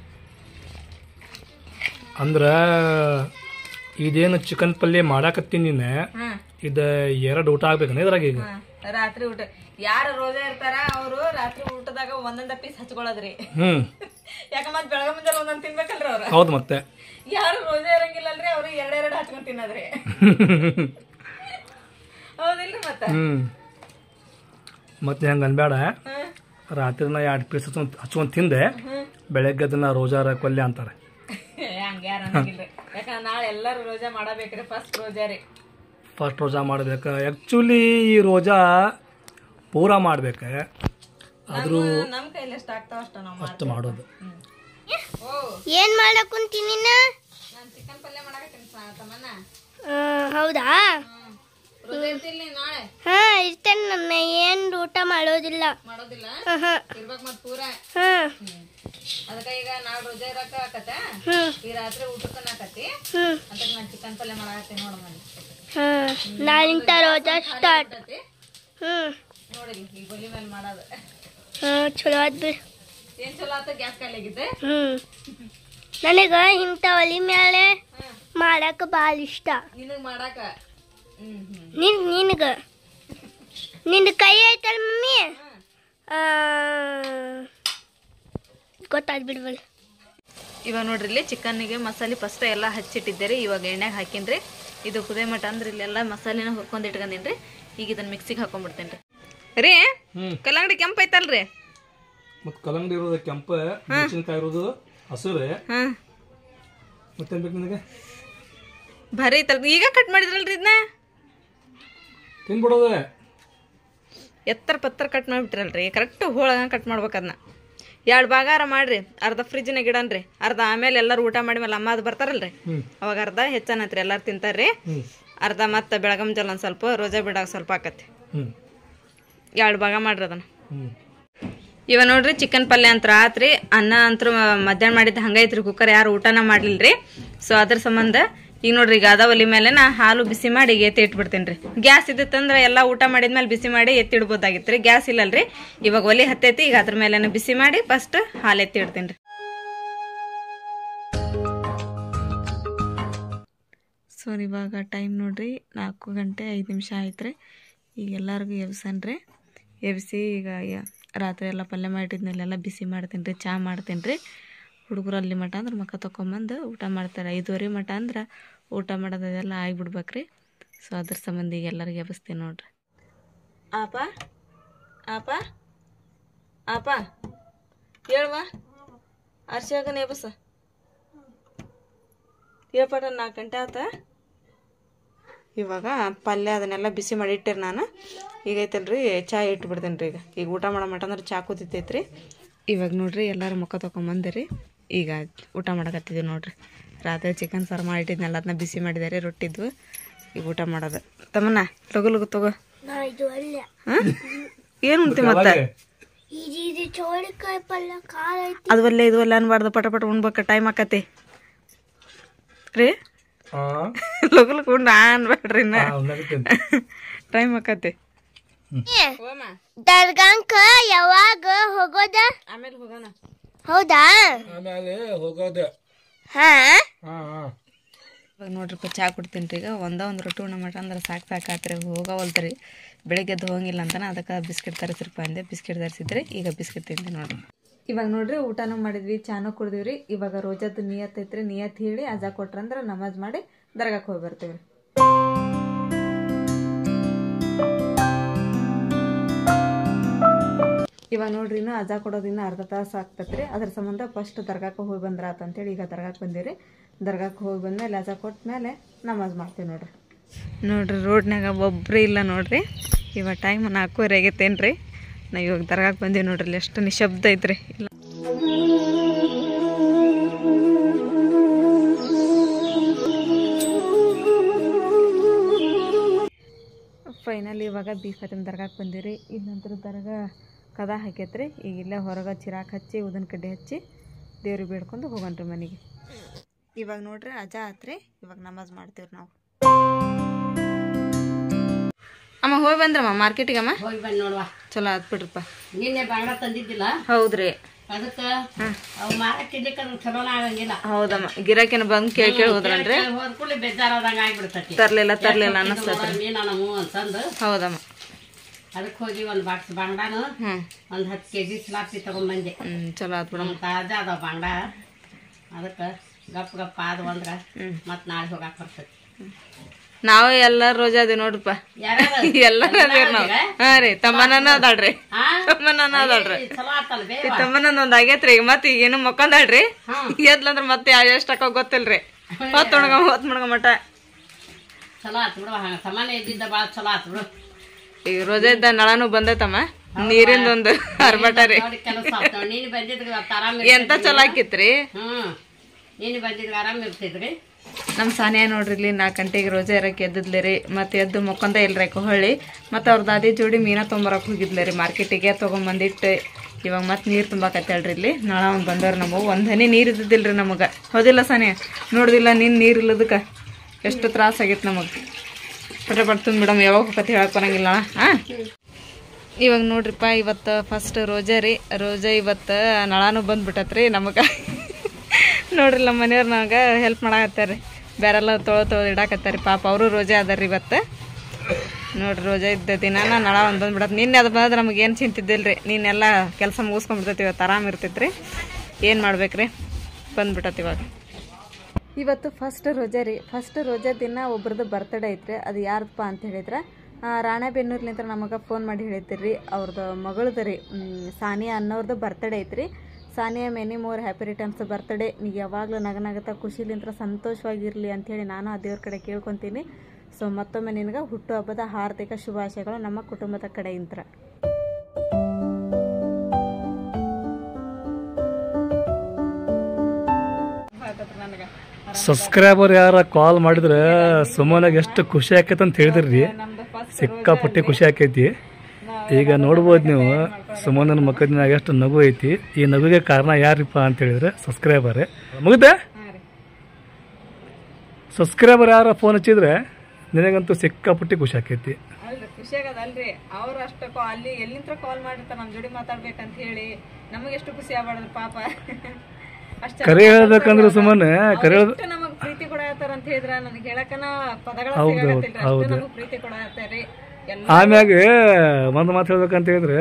ಅಂದ್ರ ಇದೇನು ಚಿಕನ್ ಪಲ್ಯ ಮಾಡಾಕತ್ತೀನಿ ನೀನು ಹ್ಮ್ ಇದು ಎರಡು ಊಟ ಆಗ್ಬೇಕನ ಇದ್ರಾಗ ಈಗ ಹಾ, ರಾತ್ರಿ ಊಟ ಯಾರು ರೋಜಾ ಇರ್ತಾರ ಅವರು ರಾತ್ರಿ ಊಟದಾಗ ಒಂದೊಂದ ಪೀಸ್ ಹಚ್ಕೊಳ್ಳೋದ್ರಿ ಹ್ಮ್ ಯಾಕ ಮತ್ ಬೆಳಗ ಮುಂಜಾನೆ ಒಂದೊಂದ್ ತಿನ್ಬೇಕಲ್ರಿ ಅವ್ರ ಹೌದು ಮತ್ತೆ ಯಾರು ರೋಜಾ ಇರಂಗಿಲ್ಲಲ್ರಿ ಅವ್ರು ಎರಡೆರಡು ಹಚ್ಕೊಂಡ್ ತಿನ್ನೋದ್ರಿ ಹೌದಿಲ್ರಿ ಮತ್ತ ಹ್ಮ್ ಮತ್ತೆ ಹೆಂಗ ಅನ್ಬೇಡ ಹ್ಮ್. ರಾತ್ರಿ ನಾ ಎರಡು ಪೀಸ್ ಹಚ್ಕೊಂಡ್ ಹಚ್ಕೊಂಡ್ ತಿಂದೆ ಬೆಳಗ್ಗೆ ಅದನ್ನ ರೋಜಾರ ಕೊಲ್ಯ ಅಂತಾರೆ ಏ, ಹಂಗ ಯಾರು ಅನ್ನಂಗಿಲ್ರಿ ಯಾಕಂದ್ರ ನಾಳೆ ಎಲ್ಲಾರು ರೋಜಾ ಮಾಡಬೇಕ್ರಿ ಫಸ್ಟ್ ರೋಜಾ ರೀ ಫಸ್ಟ್ ರೋಜಾ ಮಾಡ್ಬೇಕು ಆ್ಯಕ್ಚುಲಿ ಈ ರೋಜಾ ಪೂರಾ ಮಾಡ್ಬೇಕು ಆದರೂ ನಮ್ ಕೈಲಿ ಎಷ್ಟ್ ಆಗ್ತಾವ ಅಷ್ಟ ನಾವ್ ಅಷ್ಟು ಮಾಡೋದು ಓ ಏನ್ ಮಾಡಕ್ ಕುಂತೀನಿ ನಾನ್ ಚಿಕನ್ ಪಲ್ಯ ಮಾಡಾಕತ್ತೀನಿ ಸ- ತಮ್ಮನ್ನ ಹೌದಾ ರೋಜಾ ಇರ್ತಿಲ್ ನೀನ್ ನಾಳೆ ಹಾ ಇರ್ತೇನೆ ನನ್ನ ಏನ್ ಊಟ ಮಾಡೋದಿಲ್ಲ ಮಾಡೋದಿಲ್ಲ ಆಹಾ. ಇರ್ಬೇಕು ಮತ್ ಪೂರ ಹ್ಮ್ ಅದಕ್ಕ ಈಗ ನಾಳೆ ರೋಜಾ ಇರಕ ಆಕತ್ತ ಹ್ಮ್ ಈ ರಾತ್ರಿ ಊಟಕ್ಕನ ಆಕತಿ ಹ್ಮ್ ಅದಕ್ಕೆ ನಾನು ಚಿಕನ್ ಪಲ್ಯ ಮಾಡಾಕತ್ತೀನಿ ನೋಡ ಮನೆ ಹ್ಮ್ ನಾಳಿಂದ ರೋಜಾ ಸ್ಟಾರ್ಟ್ ಹ್ಮ್ ನೋಡಿಲಿ ಈ ಬಲಿ ಮೇಲೆ ಮಾಡೋದು ಹ್ಮ್ ಚಲೋ ಆತ್ ಬಿಡ್ ಏನ್ ಚಲೋ ಆತ ಗ್ಯಾಸ್ ಖಾಲಿಯಾಗಿದ್ದೆ ಹ್ಮ್ ನನಗ ಇಂಥ ಒಲಿ ಮೇಲೆ ಹ್ಮ್ ಮಾಡಕ್ ಭಾಳ ಇಷ್ಟ ನಿನಗ್ ಮಾಡಾಕ ಹ್ಮ್ ಹ್ಮ್ ನಿನ್ ನಿನಗ ನಿಂದ ಕೈ ಐತಲ್ ಮಮ್ಮಿ ಹ್ಮ್. ಆ, ಗೊತ್ತಾದ್ ಬಿಡ್ವಲ್ ಇವಾಗ ನೋಡ್ರಿ ಇಲ್ಲಿ ಚಿಕನ್ನಿಗೆ ಮಸಾಲೆ ಫಸ್ಟ್ ಎಲ್ಲ ಹಚ್ಚಿಟ್ಟಿದ್ದೀರಿ ಇವಾಗ ಎಣ್ಣೆಗೆ ಹಾಕಿನ್ರಿ ಇದು ಕುದೇ ಮಟ ಅಂದ್ರೆ ಇಲ್ಲೆಲ್ಲ ಮಸಾಲೆನ ಹುರ್ಕೊಂಡ್ ಇಟ್ಕೊಂಡಿನ್ರಿ ಈಗ ಇದನ್ನ ಮಿಕ್ಸಿಗೆ ಹಾಕೊಂಡ್ಬಿಡ್ತೇನೆ ರೀ ಹ್ಮ್ ಕಲ್ಲಂಗಡಿ ಕೆಂಪ್ ಐತಲ್ರಿ ಮತ್ ಕಲ್ಲಂಗಡಿ ಇರೋದು ಕೆಂಪ ಮೆಣಸಿನ್ಕಾಯಿ ಇರೋದು ಹಸಿರು ಹಾ ಮತ್ತೇನ್ ಬೇಕು ನಿನಗೆ ಭಾರಿ ಐತಲ್ ಈಗ ಕಟ್ ಮಾಡಿದ್ರಲ್ರಿ ಇದನ್ನ ತಿನ್ಬಿಡೋದು ಎತ್ತರ ಪತ್ತರ ಕಟ್ ಮಾಡಿಬಿಟ್ರಲ್ರಿ ಕರೆಕ್ಟ್ ಹೋಳಗ ಕಟ್ ಮಾಡ್ಬೇಕು ಅದನ್ನ ಎರಡು ಭಾಗಾರ ಮಾಡ್ರಿ ಅರ್ಧ ಫ್ರಿಜ್ನಾಗ ಇಡನ್ರಿ ಅರ್ಧ ಆಮೇಲೆ ಎಲ್ಲರೂ ಊಟ ಮಾಡಿ ಮೇಲೆ ಅಮ್ಮ ಅದು ಬರ್ತಾರಲ್ರಿ ಹ್ಮ್ ಅವಾಗ ಅರ್ಧ ಹೆಚ್ಚನತ್ರಿ ಎಲ್ಲರೂ ತಿಂತಾರ್ರಿ ಹ್ಮ್ ಅರ್ಧ ಮತ್ತೆ ಬೆಳಗಮ್ ಜಲ್ ಒಂದು ಸ್ವಲ್ಪ ರೋಜಾ ಬಿಡಾಗ ಸ್ವಲ್ಪ ಆಕತಿ ಹ್ಮ್ ಎರಡು ಭಾಗ ಮಾಡ್ರಿ ಅದನ್ನ ಹ್ಮ್ ಇವ ನೋಡ್ರಿ ಚಿಕನ್ ಪಲ್ಯ ಅಂತ ಆತ್ರಿ ಅನ್ನ ಅಂತೂ ಮಧ್ಯಾಹ್ನ ಮಾಡಿದ್ದು ಹಂಗೈತ್ರಿ ಕುಕ್ಕರ್ ಯಾರು ಊಟನ ಮಾಡ್ಲಿಲ್ರಿ ಸೊ ಅದ್ರ ಸಂಬಂಧ ಈಗ ನೋಡ್ರಿ ಈಗ ಅದ ಒಲಿ ಮೇಲೆ ನಾ ಹಾಲು ಬಿಸಿ ಮಾಡಿ ಈಗ ಎತ್ತಿ ಇಟ್ಬಿಡ್ತೇನೆ ರೀ ಗ್ಯಾಸ್ ಇದ್ದಿತ್ತಂದ್ರೆ ಎಲ್ಲ ಊಟ ಮಾಡಿದ್ಮೇಲೆ ಬಿಸಿ ಮಾಡಿ ಎತ್ತಿ ಇಡ್ಬೋದಾಗಿತ್ತು ರೀ ಗ್ಯಾಸ್ ಇಲ್ಲಲ್ರಿ ಇವಾಗ ಒಲಿ ಹತ್ತೈತಿ ಈಗ ಅದ್ರ ಮೇಲೆ ಬಿಸಿ ಮಾಡಿ ಫಸ್ಟ್ ಹಾಲು ಎತ್ತಿ ಇಡ್ತೀನಿ ರೀ ಸೊ ಇವಾಗ ಟೈಮ್ ನೋಡ್ರಿ ನಾಲ್ಕು ಗಂಟೆ ಐದು ನಿಮಿಷ ಆಯ್ತು ರೀ ಈಗ ಎಲ್ಲರಿಗೂ ಎಬ್ಸನ್ರಿ ಎಬ್ಸಿ ಈಗ ಯ- ರಾತ್ರಿ ಎಲ್ಲ ಪಲ್ಯ ಮಾಡಿದ್ನೆಲ್ಲ ಬಿಸಿ ಮಾಡ್ತೀನಿ ರೀ ಚಹಾ ಮಾಡ್ತೀನಿ ರೀ ಹುಡುಗರು ಅಲ್ಲಿ ಮಟ ಅಂದ್ರೆ ಮಕ್ಕ ತೊಗೊಂಬಂದು ಊಟ ಮಾಡ್ತಾರೆ ಐದುವರೆ ಮಟ ಅಂದ್ರೆ ಊಟ ಮಾಡೋದೆಲ್ಲ ಆಗಿಬಿಡ್ಬೇಕ್ರಿ ಸೊ ಅದ್ರ ಸಂಬಂಧ ಈಗ ಎಲ್ಲರಿಗೆ ಎಬ್ಸ್ತೀನಿ ನೋಡ್ರಿ ಆಪ ಆಪ ಆಪ ಹೇಳುವ ಅರ್ಶಿಯಾಗನ ಎಬಸ ಹೇಳ್ಪಟ ನಾಲ್ಕು ಗಂಟೆ ಆತ ಇವಾಗ ಪಲ್ಯ ಅದನ್ನೆಲ್ಲ ಬಿಸಿ ಮಾಡಿ ಇಟ್ಟಿರಿ ನಾನು ಈಗ ಐತಲ್ರಿ ಚಾ ಇಟ್ಬಿಡ್ತೇನೆ ರೀ ಈಗ ಈಗ ಊಟ ಮಾಡೋ ಮಟ ಅಂದ್ರೆ ಚಾ ಕೂತಿತ್ತೈತ್ರಿ ಇವಾಗ ನೋಡ್ರಿ ಎಲ್ಲರೂ ಮುಖ ತೊಗೊಂಬಂದಿರಿ ಈಗ ಊಟ ಮಾಡಕತ್ತಿದ್ದೀವಿ ನೋಡ್ರಿ ರಾತ್ರಿ ಚಿಕನ್ ಸಾರು ಮಾಡಿಟ್ಟಿದ್ನಲ್ಲ ಅದನ್ನ ಬಿಸಿ ಮಾಡಿದ್ದಾರೆ ರೊಟ್ಟಿದ್ವು ಈಗ ಊಟ ಮಾಡೋದು ತಮ್ಮನ್ನ ಲಗು ಲಗು ತಗೋ ನಾ ಇದು ಅಲ್ಲ ಹಾಂ ಏನು ಉಣ್ತಿ ಮತ್ತೆ ಇದು ಇದು ಚೌಳಿಕಾಯಿ ಪಲ್ಯ ಖಾರ ಐತಿ ಅದು ಒಲ್ಲೆ ಇದು ಒಲ್ಲೆ ಅನ್ಬಾರ್ದು ಪಟ ಪಟ ಉಣ್ಬೇಕು ಟೈಮ್ ಆಕತಿ ರೀ ಹಾ ಲಗು ಲಗು ಉಂಡು ಅನ್ಬೇಡ್ರಿ ಇನ್ನ ಉಣ್ಣಾಕತ್ತೇನೆ. ಟೈಮ್ ಆಕತಿ ದರ್ಗಾಂಕ ಯಾವಾಗ ಹೋಗೋದ ಆಮೇಲೆ ಹೋಗೋಣ ಹೌದಾ ಆಮೇಲೆ ಹೋಗೋದು ಹಾ ಹಾ ಹಾ ಇವಾಗ ನೋಡ್ರಿಪ್ಪ ಚಾ ಕುಡ್ತೀನಿ ರೀ ಈಗ ಒಂದ ಒಂದು ರೊಟ್ಟಿ ಉಣ್ಣ ಮಟ ಅಂದ್ರೆ ಸಾಕು ಸಾಕಾತ್ರಿ ಹೋಗವಲ್ತ್ರಿ ಬೆಳಿಗ್ಗೆ ಎದ್ದು ಹೋಗಂಗಿಲ್ಲ ಅಂತಾನೆ ಅದಕ್ಕೆ ಬಿಸ್ಕಿಟ್ ತರಿಸ್ರಿಪ್ಪ ಅಂದೆ ಬಿಸ್ಕಿಟ್ ತರಿಸಿದ್ರಿ ಈಗ ಬಿಸ್ಕಿಟ್ ತಿಂದೆ ನೋಡ್ರಿ ಇವಾಗ ನೋಡ್ರಿ ಊಟನೂ ಮಾಡಿದ್ವಿ ಚಾನು ಕುಡ್ದಿವ್ರಿ ಇವಾಗ ರೋಜಾದ ನಿಯತ್ ಐತ್ರಿ ನಿಯತ್ ಹೇಳಿ ಅಜಾ ಕೊಟ್ರಂದ್ರೆ ನಮಾಜ್ ಮಾಡಿ ದರ್ಗಾಕ್ಕೆ ಹೋಗಿ ಬರ್ತೀವಿ ಇವಾಗ ನೋಡ್ರಿ ಇನ್ನು ಅಜಾ ಕೊಡೋದಿನ್ನ ಅರ್ಧ ತಾಸು ಆಗ್ತೈತ್ರಿ ಅದ್ರ ಸಂಬಂಧ ಫಸ್ಟ್ ದರ್ಗಾಕ್ಕೆ ಹೋಗಿ ಬಂದ್ರ ಅಂತೇಳಿ ಈಗ ದರ್ಗಾಕ್ಕೆ ಬಂದಿವ್ರಿ ದರ್ಗಾಕ್ಕೆ ಹೋಗಿ ಬಂದ್ಮೇಲೆ ಅಜಾ ಕೊಟ್ಟ ಮೇಲೆ ನಮಾಜ್ ಮಾಡ್ತೀವಿ ನೋಡ್ರಿ ನೋಡ್ರಿ ರೋಡ್ನಾಗ ಒಬ್ರು ಇಲ್ಲ ನೋಡ್ರಿ ಇವಾಗ ಟೈಮ್ ನಾಲ್ಕೂವರೆ ಆಗೈತೇನ್ರಿ ನಾ ಇವಾಗ ದರ್ಗಾಕ್ಕೆ ಬಂದೀವಿ ನೋಡ್ರಿ ಇಲ್ಲಿ ಎಷ್ಟು ನಿಶಬ್ದ ಐತ್ರಿ ಇಲ್ಲ ಫೈನಲಿ ಇವಾಗ ಬೀಫತಿನ ದರ್ಗಾಕ್ಕೆ ಬಂದಿವ್ರಿ ಇಲ್ಲಂತರ ದರ್ಗಾ ಕದ ಹಾಕೈತ್ರಿ ಈಗ ಇಲ್ಲೇ ಹೊರಗೆ ಚಿರಾಕ್ ಹಚ್ಚಿ ಉದನ್ ಕಡ್ಡಿ ಹಚ್ಚಿ ದೇವ್ರಿಗೆ ಬೇಡ್ಕೊಂಡು ಹೋಗನ್ರಿ ಮನೆಗೆ ಇವಾಗ ನೋಡ್ರಿ ಅಜಾ ಆತ್ರಿ ಇವಾಗ ನಮಾಜ್ ಮಾಡ್ತೀವ್ರಿ ನಾವು ಅಮ್ಮ ಹೋಗಿ ಬಂದ್ರಮ್ಮ ಮಾರ್ಕೆಟಿಗೆ ಅಮ್ಮ ಹೋಗಿ ಬಂದ್ ನೋಡುವ ಚಲೋ ಆತ್ ಬಿಡ್ರಪ್ಪ ನಿನ್ನೆ ಬಾಂಗ್ಲ ತಂದಿದ್ದಿಲ್ಲ ಹೌದ್ರಿ ಅದಕ್ಕ ಅವು ಮಾರಕ್ಕಿದ್ದಕ್ಕೆ ಅದು ಚಲೋನ ಆಗಂಗಿಲ್ಲ ಹೌದಮ್ಮ ಗಿರಾಕಿನ ಬಂದು ಕೇಳಿ ಕೇಳಿ ಹೋದ್ರನ್ರಿ ಹೋದ್ಕೂಡ್ಲೆ ಬೇಜಾರಾದಂಗ ಆಗ್ಬಿಡ್ತತಿ ತರ್ಲಿಲ್ಲ ತರ್ಲಿಲ್ಲ ಅನ್ನಿಸ್ತತ್ರಿ ಮೀನ ನಮೂ ಅಂತಂದು ಹೌದಮ್ಮ ಅದಕ್ಕೆ ಹೋಗಿ ಒಂದ್ ಬಾಕ್ಸ್ ಬಾಂಗ್ಡಾನು ಹ್ಮ್ ಒಂದ್ ಹತ್ತು ಕೆ ಜಿ ಸ್ಲಾಪ್ಸಿ ತಗೊಂಡ್ಬಂದೆ ಹ್ಮ್ ಚಲೋ ಆತ್ ಬಿಡಮ್ಮ ನಮ್ಮ ತಾಜಾ ಅದಾವ ಬಾಂಗ್ಡ ಅದಕ್ಕೆ ಗಪ್ ಗಪ್ ಆದವು ಅಂದ್ರ ಹ್ಮ್. ಮತ್ ನಾಳೆ ಹೋಗಾಕ್ ಬರ್ತೈತಿ ನಾವು ಎಲ್ಲಾರು ರೋಜಾ ಅದೇವಿ ನೋಡ್ರಪ್ಪ ಯಾರ್ಯಾರು ಎಲ್ಲಾರು ಅದೇವ್ರಿ ನಾವು ಹಾ ರೀ ತಮ್ಮನನ ಅದಾಳ್ರಿ ಹಾ? ತಮ್ಮನನ ಅದಾಳ್ರಿ ಏ, ಚಲೋ ಆತಲ್ಲ ಬೇ ಈ ತಮ್ಮನಂದ ಒಂದ್ ಆಗೇತ್ರಿ ಈಗ ಮತ್ತೆ ಈಗ ಏನು ಮಕ್ಕೊಂದಾಳ್ರಿ ಹಾ. ಎದ್ಲಂದ್ರ ಮತ್ತೆ ಯಾವ ಎಷ್ಟ್ ಹಾಕೋ ಗೊತ್ತಿಲ್ರಿ ಹೊತ್ ಮುಣಗ ಹೊತ್ ಮುಣಗ ಮಟ ಚಲೋ ಆತ್ ಬಿಡು ಹಂಗ ಸಮಾನ ಇದ್ದಿದ್ದ ಬಾಳ ಚಲೋ ಆತ್ ಬಿಡು ಈಗ ರೋಜಾ ಇದ್ದ ನಳನು ಬಂದೈತಮ್ಮ ನೀರಿಂದ ಒಂದು ಅರ್ಬಟ ರೀ ನೋಡಿ ಕೆಲಸ ಆತ್ ನೋಡ್. ನೀನ್ ಬಂದಿದ್ರೆ ಇವತ್ತು ಆರಾಮ್ ಎಂತ ಚಲೋ ಆಕಿತ್ರಿ ಹ್ಮ್ ನೀನು ಬಂದಿದ್ರೆ ಆರಾಮ್ ಇರ್ತಿದ್ರಿ ನಮ್ಮ ಸಾನಿಯಾ ನೋಡ್ರಿ ಇಲ್ಲಿ ನಾಲ್ಕು ಗಂಟೆಗೆ ರೋಜಾ ಇರಕ್ಕೆ ಎದ್ದದ್ಲಿ ರೀ ಮತ್ತು ಎದ್ದು ಮಕ್ಕೊಂದ ಇಲ್ರಿ ಹೊಳ್ಳಿ ಮತ್ತು ಅವ್ರ ದಾದಿ ಜೋಡಿ ಮೀನಾ ತೊಂಬರಕ್ಕೆ ಹೋಗಿದ್ಲಿ ರೀ ಮಾರ್ಕೆಟಿಗೆ ತೊಗೊಂಬಂದಿಟ್ಟು ಇವಾಗ ಮತ್ತೆ ನೀರು ತುಂಬಾಕತ್ತೇಳ್ರಿ ಇಲ್ಲಿ ನಾಳೆ ಅವ್ನು ಬಂದವ್ರು ನಮಗೆ ಒಂದು ಹನಿ ನೀರು ಇದ್ದಿದ್ದಿಲ್ಲ ರೀ ನಮಗೆ ಹೌದಿಲ್ಲ ಸಾನಿಯಾ ನೋಡ್ದಿಲ್ಲ ನೀನು ನೀರು ಇಲ್ಲದಕ್ಕೆ ಎಷ್ಟು ತ್ರಾಸ ಆಗೈತೆ ನಮಗೆ ಪಟ ಪಟ್ ತುಂಬಿಡಮ್ ಯಾವಾಗ ಹೋಗತ್ತೆ ಹೇಳಕ್ ಬರಂಗಿಲ್ಲ ಹಾಂ ಇವಾಗ ನೋಡ್ರಿಪ್ಪ ಇವತ್ತು ಫಸ್ಟ್ ರೋಜಾ ರೀ ರೋಜಾ ಇವತ್ತು ನಳಾನು ಬಂದ್ಬಿಟ್ಟತ್ರಿ ನಮಗೆ ನೋಡ್ರಿ ನಮ್ಮ ಮನೆಯವ್ರು ನನಗೆ ಹೆಲ್ಪ್ ಮಾಡಾಕತ್ತಾರ ಬೇರೆಲ್ಲ ತೊಳೆ ತೊಳೆದು ಇಡಾಕತ್ತಾರ ಪಾಪ ಅವರು ರೋಜಾ ಅದಾರ ಇವತ್ತು ನೋಡ್ರಿ ರೋಜಾ ಇದ್ದ ದಿನ ನಳ ಒಂದು ಬಂದ್ಬಿಡತ್ತೆ ನಿನ್ನೆ ಅದು ಬಂದ್ರೆ ನಮಗೆ ಏನು ಚಿಂತಿದ್ದಿಲ್ಲ ರೀ ನೀನೆಲ್ಲ ಕೆಲಸ ಮುಗಿಸ್ಕೊಂಡ್ಬಿಡ್ತೈತಿ ಇವತ್ತು ಆರಾಮ್ ಇರ್ತೈತ್ರಿ ಏನು ಮಾಡ್ಬೇಕ್ರಿ ಬಂದ್ಬಿಟ್ಟತ್ ಇವಾಗ ಇವತ್ತು ಫಸ್ಟ್ ರೋಜಾ ರೀ ಫಸ್ಟ್ ರೋಜಾ ದಿನ ಒಬ್ರದ್ದು ಬರ್ತಡೇ ಐತ್ರಿ ಅದು ಯಾರ್ದಪ್ಪ ಅಂತ ಹೇಳಿದ್ರೆ ಆ, ರಾಣೆಬೆನ್ನೂರ್ಲಿಂದ ನಮಗೆ ಫೋನ್ ಮಾಡಿ ಹೇಳಿದ್ರಿ ಅವ್ರದ್ದು ಮಗಳದು ರೀ ಮ್, ಸಾನಿಯಾ ಅನ್ನೋರ್ದು ಬರ್ತಡೇ ಐತ್ರಿ Sania many more happy returns birthday ನೀವು ಯಾವಾಗಲೂ ನಗನಗತ ಖುಷಿಲಿಂತ್ರ ಸಂತೋಷವಾಗಿರಲಿ ಅಂಥೇಳಿ ನಾನು ಆ ದೇವ್ರ ಕಡೆ ಕೇಳ್ಕೊತೀನಿ ಸೊ ಮತ್ತೊಮ್ಮೆ ನಿನಗೆ ಹುಟ್ಟುಹಬ್ಬದ ಹಾರ್ದಿಕ ಶುಭಾಶಯಗಳು ನಮ್ಮ ಕುಟುಂಬದ ಕಡೆಯಿಂದ ನನಗೆ ಸಬ್ಸ್ಕ್ರೈಬರ್ ಯಾರ ಕಾಲ್ ಮಾಡಿದ್ರೆ ಸುಮ್ಮನಾಗ ಎಷ್ಟು ಖುಷಿ ಆಕೈತೆ ಅಂತ ಹೇಳಿದ್ರಿ ನಮ್ದು ಫಸ್ಟ್ ಸಿಕ್ಕಾಪಟ್ಟೆ ಖುಷಿ ಆಕೈತಿ ಈಗ ನೋಡ್ಬೋದು ನೀವು ಸುಮನನ ಮಕ್ಕಳಿನಾಗ ಎಷ್ಟು ನಗು ಐತಿ ಈ ನಗುಗೆ ಕಾರಣ ಯಾರಿಪ್ಪ ಅಂತ ಹೇಳಿದ್ರೆ ಸಬ್ಸ್ಕ್ರೈಬರ್ ಮುಗಿದ ಹಾಂ ರೀ ಸಬ್ಸ್ಕ್ರೈಬರ್ ಯಾರ ಫೋನ್ ಹಚ್ಚಿದ್ರೆ ನಿನಗಂತೂ ಸಿಕ್ಕಾಪಟ್ಟೆ ಖುಷಿ ಆಕೈತಿ ಅಲ್ರಿ ಖುಷಿ ಆಗದಲ್ರಿ ಅವ್ರು ಅಷ್ಟು ಕಾ- ಅಲ್ಲಿ ಎಲ್ಲಿಂತ್ರ ಕಾಲ್ ಮಾಡಿರ್ತಾರ ನಮ್ ಜೋಡಿ ಮಾತಾಡ್ಬೇಕಂತ ಹೇಳಿ ನಮಗೆ ಎಷ್ಟು ಖುಷಿ ಆಗ್ಬಾರ್ದು ಪಾಪ ಅಷ್ಟ ಕರೆ ಹೇಳ್ಬೇಕಂದ್ರೆ ಸುಮ್ಮನೆ ಕರೆ ಹೇಳ್- ನಮಗ್ ಪ್ರೀತಿ ಕೊಡತ್ತಾರ ಅಂತ ಹೇಳಿದ್ರ ನನಗೆ ಹೇಳಕನ ಪದಗಳ ಹೌದು, ಸಿಗತ್ತಿಲ್ರಿ ಅಷ್ಟು ಹೌದು. ನಮಗ್ ಪ್ರೀತಿ ಕೊಡತ್ತಾರಿ ಎಲ್ಲ ಆಮ್ಯಾಗ ಒಂದು ಮಾತು ಹೇಳ್ಬೇಕಂತ ಹೇಳಿದ್ರೆ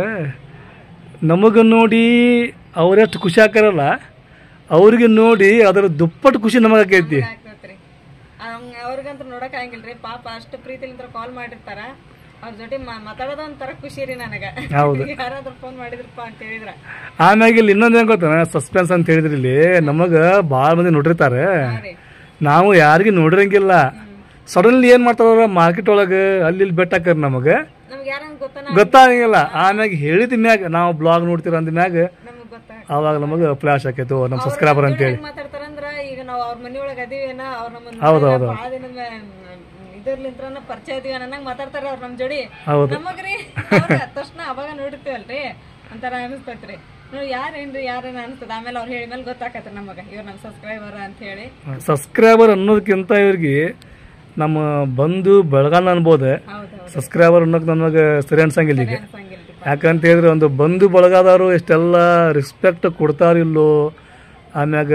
ನಮಗೆ ನೋಡಿ ಅವರೆಷ್ಟು ಖುಷಿ ಆಕಾರಲ್ಲ ಅವ್ರಿಗೆ ನೋಡಿ ಅದರ ದುಪ್ಪಟ್ಟು ಖುಷಿ ನಮಗಾಕೈತಿ ಆಗ್ತೈತ್ರಿ ಹಂಗ ಅವ್ರಿಗಂತ ನೋಡಕ್ ಆಗಂಗಿಲ್ರಿ ಪಾಪ ಅಷ್ಟು ಪ್ರೀತಿಲಿಂತ್ರ ಕಾಲ್ ಮಾಡಿರ್ತಾರ ಅವ್ರ ಜೊತೆ ಮಾ- ಮಾತಾಡೋದ ಒಂಥರ ಖುಷಿ ರೀ ನನಗ ಹೌದು. ಯಾರಾದ್ರೂ ಫೋನ್ ಮಾಡಿದ್ರಪ್ಪ ಅಂತ ಹೇಳಿದ್ರ ಆಮ್ಯಾಗ ಇಲ್ಲಿ ಇನ್ನೊಂದು ಏನ್ ಗೊತ್ತ ಸಸ್ಪೆನ್ಸ್ ಅಂತ ಹೇಳಿದ್ರಿ ಇಲ್ಲಿ ನಮಗ ಭಾಳ ಮಂದಿ ನೋಡಿರ್ತಾರೆ ಹಾ ರೀ ನಾವು ಯಾರಿಗೂ ನೋಡಿರಂಗಿಲ್ಲ ಸಡನ್ಲಿ ಏನ್ ಮಾಡ್ತಾರ ಮಾರ್ಕೆಟ್ ಒಳಗ ಅಲ್ಲಿ ಇಲ್ಲಿ ಬೆಟ್ಟ ಹಾಕರ್ ನಮಗ ನಮ್ಗೆ ಯಾರಂಗ ಗೊತ್ತಾನ ಗೊತ್ತಾಗಂಗಿಲ್ಲ ಆಮ್ಯಾಗ ಹೇಳಿದ ಮ್ಯಾಗ ನಾವು ಬ್ಲಾಗ್ ನೋಡ್ತೀರ ಅಂದ ಮ್ಯಾಗ ನಮಗ್ ಗೊತ್ತಾಗ ಅವಾಗ ನಮಗ ಫ್ಲಾಶ್ ಆಕೈತು ನಮ್ಮ ಸಬ್ಸ್ಕ್ರೈಬರ್ ಅಂತೇಳಿ ಮಾತಾಡ್ತಾರಂದ್ರ ಈಗ ನಾವ್ ಅವ್ರ ಮನಿಯೊಳಗ ಅದೀವೇನ ಅವ್ರ ನಮ್ಮ ಹೌದು, ಹೌದು. ಭಾಳ ದಿನದ ಇದ್ರಲಿಂತ್ರನ ಪರಿಚಯ ಇದೀವಿ ಅನ್ನಂಗ್ ಮಾತಾಡ್ತಾರ ಅವ್ರ ನಮ್ ಜೋಡಿ ಹೌದು ನಮಗ್ರಿ ತಕ್ಷಣ ಅವಾಗ ನೋಡಿರ್ತೀವಲ್ರಿ ಒಂಥರ ಅನಿಸ್ತೈತ್ರಿ ನೋಡಿ ಯಾರೇನ್ರಿ ಯಾರೇನ ಅನ್ಸ್ತದ ಆಮೇಲೆ ಅವ್ರು ಹೇಳಿ ಮೇಲೆ ಗೊತ್ತಾಕತ್ರಿ ನಮಗ ಇವ್ರ ನಮ್ ಸಬ್ಸ್ಕ್ರೈಬರ್ ಅಂತ ಹೇಳಿ ಸಬ್ಸ್ಕ್ರೈಬರ್ ಅನ್ನೋದಕ್ಕಿಂತ ಇವ್ರಿಗೆ ನಮ್ಮ ಬಂಧು ಬೆಳಗಾನ ಅನ್ಬೋದು ಹೌದ್ ಹೌದು ಸಬ್ಸ್ಕ್ರೈಬರ್ ಅನ್ನೋಕೆ ನಮಗೆ ಸರಿ ಅನ್ಸಂಗಿಲ್ಲ ಈಗ ಅನ್ಸಂಗಿಲ್ರಿ ಯಾಕಂತ ಹೇಳಿದ್ರೆ ಒಂದು ಬಂಧು ಬಳಗದವರು ಎಷ್ಟೆಲ್ಲ ರೆಸ್ಪೆಕ್ಟ್ ಕೊಡ್ತಾರಿಲ್ಲೋ ಆಮ್ಯಾಗ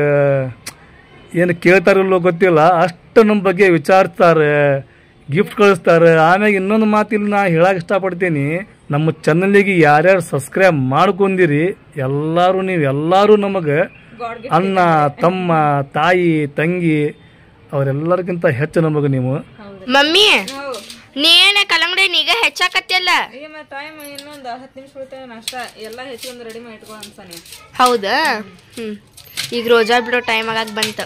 ಏನು ಕೇಳ್ತಾರಿಲ್ಲೋ ಗೊತ್ತಿಲ್ಲ ಅಷ್ಟು ನಮ್ಮ ಬಗ್ಗೆ ವಿಚಾರಿಸ್ತಾರೆ ಗಿಫ್ಟ್ ಕಳಿಸ್ತಾರೆ ಆಮ್ಯಾಗ ಇನ್ನೊಂದು ಮಾತಿಲ್ಲ ನಾ ಹೇಳಕ್ಕೆ ಇಷ್ಟಪಡ್ತೀನಿ ನಮ್ಮ ಚಾನಲಿಗೆ ಯಾರ್ಯಾರು ಸಬ್ಸ್ಕ್ರೈಬ್ ಮಾಡ್ಕೊಂಡಿರಿ ಎಲ್ಲರೂ ನೀವು ಎಲ್ಲರೂ ನಮಗೆ ಗಾಡ್ ಅಣ್ಣ ತಮ್ಮ ತಾಯಿ ತಂಗಿ ಅವರೆಲ್ಲರಿಗಿಂತ ಹೆಚ್ಚು ನಮಗೆ ನೀವು ಮಮ್ಮಿ ನೀ ಏನ ಕಲ್ಲಂಗಡಿ ನೀಗ ಹೆಚ್ಚಾಕತ್ತಿಯಲ್ಲ ಈಗ ಟೈಮ್ ಇನ್ನೊಂದು ಹತ್ತು ನಿಮಿಷ ಉಳಿತೇವೆ ಅಷ್ಟ ಎಲ್ಲ ಹೆಚ್ಚೊಂದು ರೆಡಿ ಮಾಡಿ ಇಟ್ಕೊ ಅನ್ಸಾನೆ ಹೌದಾ ಹ್ಮ್ ಈಗ ರೋಜಾ ಬಿಡೋ ಟೈಮ್ ಆಗಾಕ್ ಬಂತ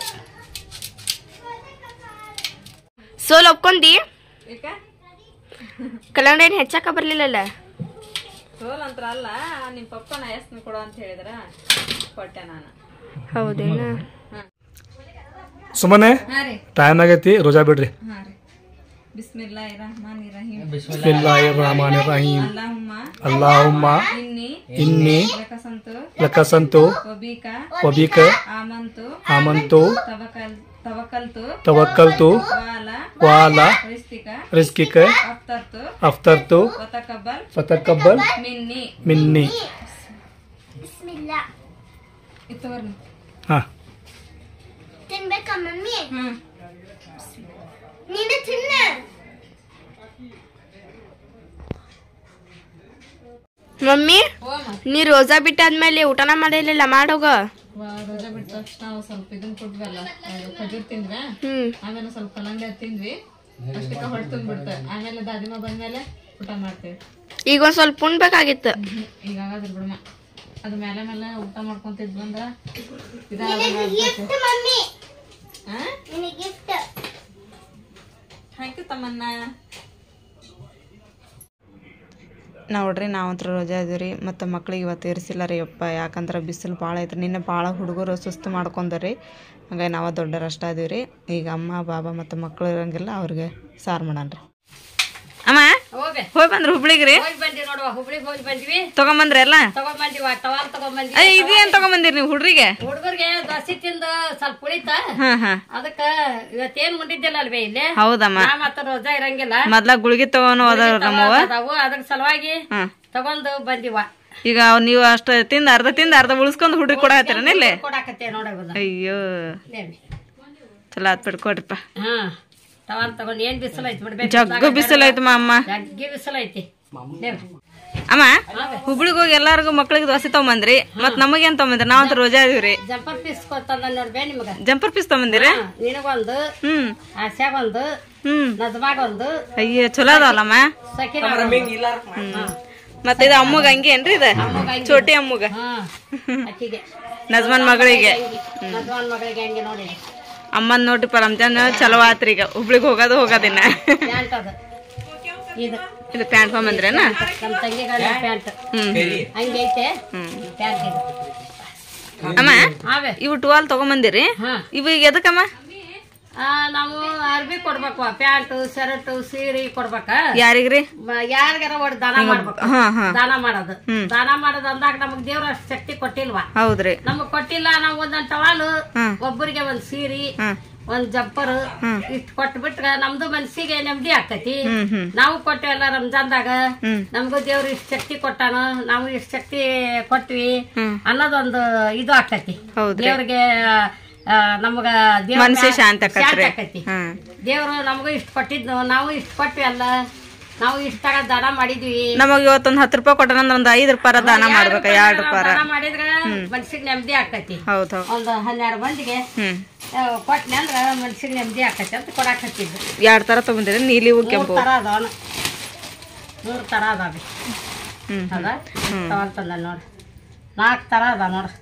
ಸೋಲ್ ಒಪ್ಕೊಂಡಿ ಈಗ ಕಲ್ಲಂಗಡಿ ಏನ್ ಹೆಚ್ಚಾಕ ಬರ್ಲಿಲ್ಲಲ್ಲ ಸೋಲ್ ಅಂತ್ರ ಅಲ್ಲ ನಿಮ್ಮ ಪಪ್ಪ ನಾ ಎಸ್ನ ಕೊಡು ಅಂತ ಹೇಳಿದ್ರ ಕೊಟ್ಟೆ ನಾನು ಹೌದೇನ ಸುಮ್ಮನೆ ಹಾ ರೀ ಟೈಮ್ ಆಗೈತಿ ರೋಜಾ ಬಿಡ್ರಿ ಹಾ ರೀ ಬಿಸ್ಮಿಲ್ಲಾ ರಹಮಾನ್ ರಹೀಮ್ ಬಿಸ್ಮಿಲ್ಲಾಹಿರ್ ರಹಮಾನಿರ್ ರಹೀಮ್ ಅಲ್ಲಾಹುಮ್ಮ ಅಲ್ಲಾಹುಮ್ಮ ಇನ್ನಿ ಇನ್ನಿ ಲಕಸಂತು ಲಕಸಂತು ವಬೀಕ ವಬೀಕ ಆಮಂತು ಆಮಂತು ತವಕಲ್ ತವಕಲ್ತು ತವಕ್ಕಲ್ತು ವಾಲ ವಾಲ ರಿಸ್ತಿಕ ರಿಸ್ಕಿಕ ಅಫ್ತರ್ತು ಅಫ್ತರ್ತು ವತಕಬ್ಬಲ್ ಫತಕಬ್ಬಲ್ ಮಿನ್ನಿ ಮಿನ್ನಿ ಇತ್ತು ಬರ್ನಿ ಹಾ ತಿನ್ಬೇಕಾ ಮಮ್ಮಿ ಹ್ಮ್ ನೀನು ತಿನ್ನ ಮಮ್ಮಿ ಹೋಮ ನೀ ರೋಜಾ ಬಿಟ್ಟಾದ್ಮೇಲೆ ಊಟನ ಮಾಡಿರ್ಲಿಲ್ಲ ಮಾಡೋಗ ರೋಜಾ ಬಿಟ್ಟ ತಕ್ಷಣ ನಾವು ಸ್ವಲ್ಪ ಇದನ್ನ ಕೊಟ್ವಲ್ಲ ಅದು ಖಜೂರ್ ತಿಂದ್ವಿ ಹ್ಮ್ ಆಮೇಲೆ ಸ್ವಲ್ಪ ಕಲ್ಲಂಗಡಿ ಅದ್ ತಿಂದ್ವಿ ಅಷ್ಟಕ್ಕೆ ಹೊಟ್ಟೆ ತುಂಬಿಡ್ತು ಆಮೇಲೆ ದಾದಿಮ ಬಂದ್ಮೇಲೆ ಊಟ ಮಾಡ್ತೇವೆ ಈಗ ಒಂದ್ ಸ್ವಲ್ಪ ಉಣ್ಬೇಕಾಗಿತ್ತು ಈಗ ಆಗಾದ್ರಿ ಬಿಡಮ್ಮ ಅದ್ರ ಮೇಲೆ ಮೇಲೆ ಊಟ ಮಾಡ್ಕೊಂತಿದ್ ಬಂದ್ರ ಥ್ಯಾಂಕ್ ಯು ತಮ್ಮನ್ನ ನೋಡ್ರಿ ನಾವಂತ್ರ ರಜಾ ಇದೀವಿ ರೀ ಮತ್ತು ಮಕ್ಳಿಗೆ ಇವತ್ತು ಇರಿಸಿಲ್ಲ ರೀ ಅಪ್ಪ ಯಾಕಂದ್ರೆ ಬಿಸಿಲು ಭಾಳ ಐತ್ರಿ ನಿನ್ನೆ ಭಾಳ ಹುಡುಗರು ಸುಸ್ತು ಮಾಡ್ಕೊಂಡರಿ ಹಂಗಾಗಿ ನಾವು ದೊಡ್ಡರು ಅಷ್ಟ ಇದೀವಿ ರೀ ಈಗ ಅಮ್ಮ ಬಾಬಾ ಮತ್ತು ಮಕ್ಳು ಇರಂಗಿಲ್ಲ ಅವ್ರಿಗೆ ಸಾರು ಮಾಡಣ್ರಿ ಅಮ್ಮ ಹೋಗಿ ಹೋಗಿ ಬಂದ್ರಿ ಹುಬ್ಳಿಗೆ ರೀ ಹೋಗಿ ಬಂದ್ವಿ ನೋಡುವ ಹುಬ್ಳಿಗೆ ಹೋಗಿ ಬಂದ್ವಿ ತೊಗೊಂಬಂದ್ರಿ ಎಲ್ಲ ತಗೊಂಬಂದಿವ ಟವಾಲ್ ತಗೊಂಬಂದ್ವಿ ಅಯ್ಯ ಇದೇನ್ ತೊಗೊಂಬಂದಿರಿ ನೀವು ಹುಡ್ರಿಗೆ ಹುಡುಗರಿಗೆ ದೋಸೆ ತಿಂದು ಸ್ವಲ್ಪ ಉಳಿತ ಹಾ ಹಾ ಅದಕ್ಕ ಇವತ್ತೇನ್ ಮುಂದಿದ್ದಿಲ್ಲ ಅಲ್ವೇ ಇಲ್ಲಿ ಹೌದಮ್ಮ ನಾ ಮತ್ತ ರೋಜಾ ಇರಂಗಿಲ್ಲ ಮೊದ್ಲ ಗುಳಿಗೆ ತಗೊಂಡು ಹೋದವ್ರ ನಮ್ಮವ್ವ ಅದಾವು ಅದ್ರ ಸಲುವಾಗಿ ಹಾ ತಗೊಂಡು ಬಂದಿವ ಈಗ ಅವ್ ನೀವು ಅಷ್ಟ ತಿಂದ ಅರ್ಧ ತಿಂದ ಅರ್ಧ ಉಳಿಸ್ಕೊಂಡು ಹುಡುಗಿ ಕೊಡ ಹತ್ತಿರನ ಇಲ್ಲಿ ಕೊಡಾಕತ್ತೆ ನೋಡೋದ ಅಯ್ಯೋ ಚಲೋ ಆತ್ ಬಿಡ್ಕೊಡ್ರಿಪ್ಪ ಹಾ ಟವಾಲ್ ತಗೊಂಡ್ ಏನ್ ಬಿಸಿಲು ಐತಿ ಬಿಡ್ಬೇಕು ಜಗ್ಗು ಬಿಸಿಲೈತಮ್ಮ ಅಮ್ಮ ಜಗ್ಗಿ ಬಿಸಿಲು ಐತಿ ಲೇವ್. ಅಮ್ಮ ಹುಬ್ಳಿಗ್ ಹೋಗಿ ಎಲ್ಲಾರ್ಗು ಮಕ್ಳಿಗೆ ದೋಸೆ ತಗೊಂಬಂದ್ರಿ ಮತ್ ನಮಗೇನ್ ತಗೊಂಬಂದ್ರಿ ನಾವಂತ ರೋಜಾ ಇದೀವ್ರಿ ಜಂಪರ್ ಪೀಸ್ ಕೊತ್ತಂದ ನೋಡ್ಬೇ ನಿಮಗ ಜಂಪರ್ ಪೀಸ್ ತಗೊಂಬಂದಿರಿ ಹಾ, ನಿನಗೊಂದು ಹ್ಮ್ ಆಸ್ಯಾಗೊಂದು ಹ್ಮ್ ನಜ್ಮಾಗೊಂದು ಅಯ್ಯ ಚಲೋ ಅದಾವಲ್ಲಮ್ಮ ಸಕಿನ ಮತ್ತೆ ಇದು ಅಮ್ಮಗ ಹಂಗೆ ಏನ್ರಿ ಇದ ಚೋಟಿ ಅಮ್ಮಗ ಹಾ ಅಕ್ಕಿಗೆ ನಜ್ಮನ್ ಮಗಳಿಗೆ ಮದ್ವಾನ್ ಮಗಳಿಗೆ ಹಂಗೆ ನೋಡಿ ಅಮ್ಮನ್ ನೋಡ್ರಿಪ್ಪ ರಂಜಾನ್ ಚಲೋ ಆತ್ರಿ ಈಗ ಹುಬ್ಳಿಗ್ ಹೋಗೋದು ಹೋಗೋದಿನ್ನ ಪ್ಯಾಂಟ್ ಅದು ಇದು ಇದು ಪ್ಯಾಂಟ್ ತಗೊಂಬಂದ್ರೇನ ನಮ್ಮ ತಂಗಿಗಳ ಪ್ಯಾಂಟ್ ಹ್ಮ್ ಹಂಗೆ ಐತೆ ಪ್ಯಾಂಟ್ ಇದು ಅಮ್ಮ ಅವೇ ಇವು ಟುವಾಲ್ ತಗೊಂಬಂದಿರಿ ಹಾ ಇವು ಈಗ ಎದಕ್ಕಮ್ಮ ಆ, ನಾವು ಅರ್ಬಿ ಕೊಡ್ಬೇಕು ಪ್ಯಾಂಟು ಶರ್ಟು ಸೀರೆ ಕೊಡ್ಬೇಕ ಯಾರಿಗ್ರಿ ಮ- ಯಾರಿಗಾರ ಒಟ್ಟು ದಾನ ಮಾಡ್ಬೇಕು ಹಾ ಹಾ ದಾನ ಮಾಡೋದು ದಾನ ಮಾಡೋದು ಅಂದಾಗ ನಮಗ್ ದೇವ್ರ ಅಷ್ಟು ಶಕ್ತಿ ಕೊಟ್ಟಿಲ್ವಾ ಹೌದ್ರಿ ನಮಗ್ ಕೊಟ್ಟಿಲ್ಲ ನಾವು ಒಂದೊಂದ್ ಟವಾಲು ಹ್ಮ್. ಒಬ್ಬರಿಗೆ ಒಂದ್ ಸೀರೆ ಹ್ಮ್ ಒಂದ್ ಜಂಪರ್ ಇಷ್ಟ ಕೊಟ್ಬಿಟ್ರ ನಮ್ದು ಮನ್ಸಿಗೆ ನೆಮ್ಮದಿ ಆಕತಿ ಹ್ಮ್ ಹ್ಮ್ ನಾವು ಕೊಟ್ಟೆವಲ್ಲ ರಂಜಾನ್ದಾಗ ಹ್ಮ್. ನಮಗೂ ದೇವ್ರ ಇಷ್ಟ ಶಕ್ತಿ ಕೊಟ್ಟಾನ ನಾವು ಇಷ್ಟ ಶಕ್ತಿ ಕೊಟ್ವಿ ಹ್ಮ್. ಅನ್ನೋದೊಂದು ಇದು ಆಕತಿ ಹೌದ್ರಿ ದೇವ್ರಿಗೆ ಆ, ನಮಗ ದೇವ್ರ ಮನ್ಸಿಗೆ ಮ್ಯಾಲ್ ಶಾಂತಿ ಆಕತ್ರಿ. ಶಾಂತಿ ಆಕತಿ ಹ್ಮ್ ದೇವ್ರು ನಮಗೂ ಇಷ್ಟ ಕೊಟ್ಟಿದ್ನು ನಾವು ಇಷ್ಟ ಕೊಟ್ವಿ ಅಲ್ಲ ನಾವು ಇಷ್ಟಾಗ ದಾನ ಮಾಡಿದ್ವಿ ನಮಗ್ ಇವತ್ತೊಂದ್ ಹತ್ತು ರೂಪಾಯಿ ಕೊಟ್ಟನ ಒಂದ್ ಐದ್ ರೂಪಾಯಿ ದಾನ ಮಾಡ್ಬೇಕ ಎರಡ್ ರೂಪಾಯಿ ದಾನ ಮಾಡಿದ್ರ ಮನ್ಸಿಗೆ ನೆಮ್ಮದಿ ಆಕತಿ ಹೌದ್ ಹೌದ್ ಒಂದು ಹನ್ನೆರಡು ಮಂದಿಗೆ ಹ್ಮ್ ಕೊಟ್ನೆ ಅಂದ್ರ ಮನ್ಸಿಗೆ ನೆಮ್ಮದಿ ಆಕತಿ ಅಂತ ಕೊಡಾಕತ್ತಿದ್ದು ಎರಡ್ ತರ ತಗೊಂಡಿರಿ ನೀಲಿ ಹೂ ಮೂರ್ ಕೆಂಪು ತರ ಅದಾವನ ಮೂರ್ ತರ ಅದಾವ ಹ್ಮ್ ಅದ ತಗೊಂತಂದ ನೋಡ್ರಿ ನಾಲ್ಕು ತರ ಅದಾವ ನೋಡ್ರಿ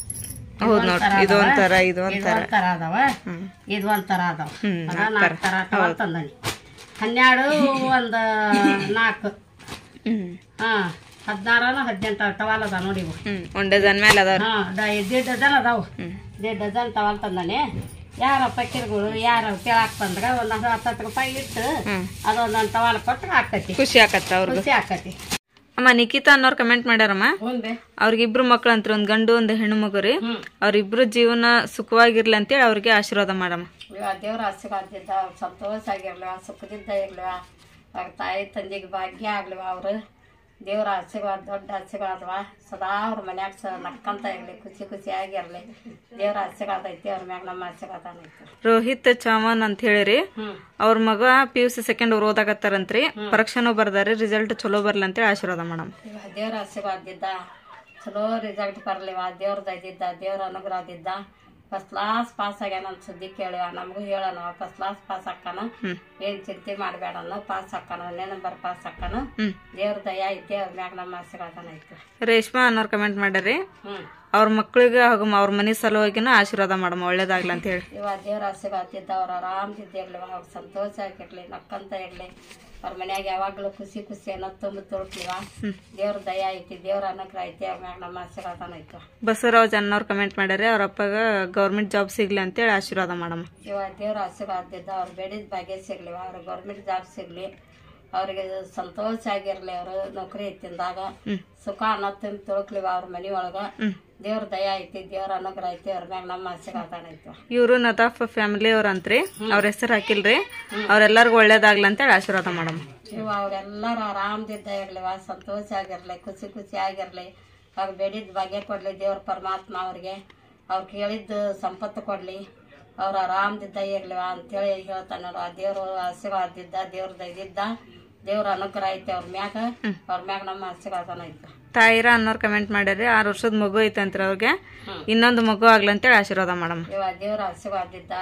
ಹೌದ್ ನೋಡ್ರಿ ಇದು ಒಂಥರ ಇದು ಇದು ಒಂಥರ ಒಂದ್ ತರ ಅದಾವ ಇದು ಒಂದ್ ತರ ಅದಾವ ಹ್ಮ್, ಅದ ನಾಲ್ಕು ತರ ತಗೊಂತಂದನಿ ಹನ್ನೆರಡು ಒಂದ್ ನಾಲ್ಕು ಹ್ಮ್ ಹಾ ಹದಿನಾರನ ಹದಿನೆಂಟು ಟವಾಲ್ ಅದಾವ ನೋಡಿ ಇವು ಹ್ಮ್ ಒಂದ್ ಡಜನ್ ಮೇಲೆ ಅದಾವ್ರಿ ಹಾ ದೇಡ್ ಡಜನ್ ಅದಾವು ದೇಡ್ ಡಜನ್ ಟವಾಲ್ ತಂದಾನೆ ಯಾರ ಪಕ್ಕಿರ್ಗಳು ಯಾರ ಕೇಳಾಕ್ ಬಂದ್ರ ಒಂದ್ ಹತ್ತು ಹತ್ತು ರೂಪಾಯಿ ಇಟ್ಟು ಹ್ಮ್ ಅದೊಂದೊಂದು ಟವಾಲ್ ಕೊಟ್ರೆ ಆಕತಿ ಖುಷಿ ಆಕತ್ತ ಅವ್ರಿಗೆ ಖುಷಿ ಆಕತಿ ಅಮ್ಮ ನಿಖಿತಾ ಅನ್ನೋರ್ ಕಮೆಂಟ್ ಮಾಡ್ಯಾರಮ್ಮ ಮುಂದೆ ಅವ್ರಿಗಿಬ್ರು ಮಕ್ಳು ಅಂತ್ರಿ ಒಂದ್ ಗಂಡು ಒಂದ್ ಹೆಣ್ಣು ಮಗು ರೀ ಅವ್ರಿಬ್ರು ಜೀವನ ಸುಖವಾಗಿರ್ಲಿ ಅಂತೇಳಿ ಅವ್ರಿಗೆ ಆಶೀರ್ವಾದ ಮಾಡಮ್ಮ ಇವಾಗ ದೇವ್ರ ಆಶೀರ್ವಾದದಿಂದ ಅವ್ರು ಸಂತೋಷ ಆಗಿರ್ಲಿವ ಸುಖದಿಂದ ಇರ್ಲಿವ ಅವ್ರ ತಾಯಿ ತಂದೆಗೆ ಭಾಗ್ಯ ಆಗ್ಲಿವ ಅವ್ರು ದೇವ್ರ ಆಶೀರ್ವಾದ ದೊಡ್ಡ ಆಶೀರ್ವಾದವ ಸದಾ ಅವ್ರ ಮನ್ಯಾಗ ಸ ನಕ್ಕಂತ ಇರ್ಲಿ ಖುಷಿ ಖುಷಿಯಾಗಿರ್ಲಿ ದೇವ್ರ ಆಶೀರ್ವಾದ ಐತಿ ಅವ್ರ ಮ್ಯಾಗ ನಮ್ಮ ಆಶೀರ್ವಾದ ಐತಿ ರೋಹಿತ್ ಚೌಹಾನ್ ಅಂತ ಹೇಳಿರಿ ಹ್ಮ್ ಅವ್ರ ಮಗ ಪಿ ಯು ಸಿ ಸೆಕೆಂಡ್ ಓದಾಕತ್ತಾರಂತ್ರಿ ಪರೀಕ್ಷೆನೂ ಬರ್ದಾರಿ ರಿಸಲ್ಟ್ ಚಲೋ ಬರ್ಲಿ ಅಂತೇಳಿ ಆಶೀರ್ವಾದ ಮಾಡಮ್ ಇವಾಗ ದೇವ್ರ ಆಶೀರ್ವಾದದಿಂದ ಚಲೋ ರಿಸಲ್ಟ್ ಬರ್ಲಿವ ದೇವ್ರ ದಯದಿದ್ದ ದೇವ್ರ ಅನುಗ್ರಹದಿದ್ದ ಫಸ್ಟ್ ಕ್ಲಾಸ್ ಪಾಸ್ ಆಗ್ಯಾನ ಅಂತ ಸುದ್ದಿ ಕೇಳಿವ ನಮಗೂ ಹೇಳೋಣ ಫಸ್ಟ್ ಕ್ಲಾಸ್ ಪಾಸ್ ಹಾಕನ ಏನ್ ಚಿಂತೆ ಮಾಡಬೇಡ ಪಾಸ್ ಹಾಕನ ಒಂದೇ ನಂಬರ್ ಪಾಸ್ ಹಾಕನ ಹ್ಮ್ ದೇವ್ರ ದಯ ಐತಿ ಅವ್ರ ಮ್ಯಾಗ ನಮ್ಮ ಆಶೀರ್ವಾದನ ಐತಿ ರೇಷ್ಮಾ ಅನ್ನೋರ್ ಕಮೆಂಟ್ ಮಾಡ್ಯಾರಿ ಹ್ಮ್ ಅವ್ರ ಮಕ್ಳಿಗೆ ಹಾಗೂ ಅವ್ರ ಮನೆ ಸಲುವಾಗಿನ ಆಶೀರ್ವಾದ ಮಾಡಮ್ಮ ಒಳ್ಳೇದಾಗ್ಲಿ ಅಂತ ಹೇಳಿ ಇವಾಗ ದೇವ್ರ ಆಶೀರ್ವಾದದಿಂದ ಅವ್ರ ಆರಾಮದಿದ್ದ ಇರ್ಲಿ ಅವ್ರ ಸಂತೋಷ ಆಗಿರ್ಲಿ ನಕ್ಕಂತ ಇರ್ಲಿ ಅವ್ರ ಮನ್ಯಾಗ ಯಾವಾಗ್ಲೂ ಖುಷಿ ಖುಷಿ ಅನ್ನೋ ತುಂಬ ತುಳುಕ್ಲಿವ ದೇವ್ರ ದಯ ಐತಿ ದೇವ್ರ ಅನುಗ್ರಹ ಐತಿ ಅವ್ರ ಮ್ಯಾಗ ನಮ್ಮ ಆಶೀರ್ವಾದನ ಐತಿ ಬಸವರಾಜ್ ಅನ್ನೋರ್ ಕಮೆಂಟ್ ಮಾಡ್ಯಾರಿ ಅವ್ರ ಅಪ್ಪಗ ಗೌರ್ಮೆಂಟ್ ಜಾಬ್ ಸಿಗ್ಲಿ ಅಂತೇಳಿ ಆಶೀರ್ವಾದ ಮಾಡಮ್ಮ ಇವಾಗ ದೇವ್ರ ಆಶೀರ್ವಾದದಿಂದ ಅವ್ರು ಬೇಡಿದ ಭಾಗ್ಯ ಸಿಗ್ಲಿ ಅವ್ರ ಗೌರ್ಮೆಂಟ್ ಜಾಬ್ ಸಿಗ್ಲಿ ಅವ್ರಿಗೆ ಸಂತೋಷ ಆಗಿರ್ಲಿ ಅವರು ನೌಕರಿ ಐತಿಂದಾಗ ಸುಖ ಅನ್ನೋ ತುಂಬ ತುಳುಕ್ಲಿವ ಅವ್ರ ಮನಿ ಒಳಗ ದೇವ್ರ ದಯ ಐತಿ ದೇವ್ರ ಅನುಗ್ರಹ ಐತಿ ಅವ್ರ ಮ್ಯಾಗ ನಮ್ಮ ಆಶೀರ್ವಾದನ ಐತಿ ಇವರು ನತಾಫ್ ಫ್ಯಾಮಿಲಿ ಅವ್ರ ಅಂತ್ರಿ ಅವ್ರ ಹೆಸರು ಹಾಕಿಲ್ರಿ ಅವ್ರೆಲ್ಲರಿಗೂ ಒಳ್ಳೇದಾಗ್ಲಿ ಅಂತೇಳಿ ಆಶೀರ್ವಾದ ಮಾಡಮ್ಮ ಇವ ಅವ್ರೆಲ್ಲರೂ ಆರಾಮದಿದ್ದ ಇರ್ಲಿವ ಸಂತೋಷ ಆಗಿರ್ಲಿ ಖುಷಿ ಖುಷಿ ಆಗಿರ್ಲಿ ಅವ್ರು ಬೇಡಿದ ಭಾಗ್ಯ ಕೊಡ್ಲಿ ದೇವ್ರ ಪರಮಾತ್ಮ ಅವ್ರಿಗೆ ಅವ್ರು ಕೇಳಿದ್ದು ಸಂಪತ್ತು ಕೊಡ್ಲಿ ಅವ್ರು ಆರಾಮದಿದ್ದ ಇರ್ಲಿವ ಅಂತೇಳಿ ಹೇಳ್ತಾನೆ ನೋಡು ಆ ದೇವ್ರ ಆಶೀರ್ವಾದದಿದ್ದ ದೇವ್ರ ದಯದಿದ್ದ ದೇವ್ರ ಅನುಗ್ರಹ ಐತಿ ಅವ್ರ ಮ್ಯಾಗ ಅವ್ರ ಮ್ಯಾಗ ನಮ್ಮ ಆಶೀರ್ವಾದನ ಐತಿ ತಾಯಿರ ಅನ್ನೋರ್ ಕಮೆಂಟ್ ಮಾಡ್ಯಾರಿ ಆರು ವರ್ಷದ ಮಗು ಐತಂತ್ರಿ ಅವ್ರಿಗೆ ಇನ್ನೊಂದು ಮಗು ಆಗ್ಲಿ ಅಂತೇಳಿ ಆಶೀರ್ವಾದ ಮಾಡಮ್ಮ ಇವ ದೇವ್ರ ಆಶೀರ್ವಾದದಿದ್ದ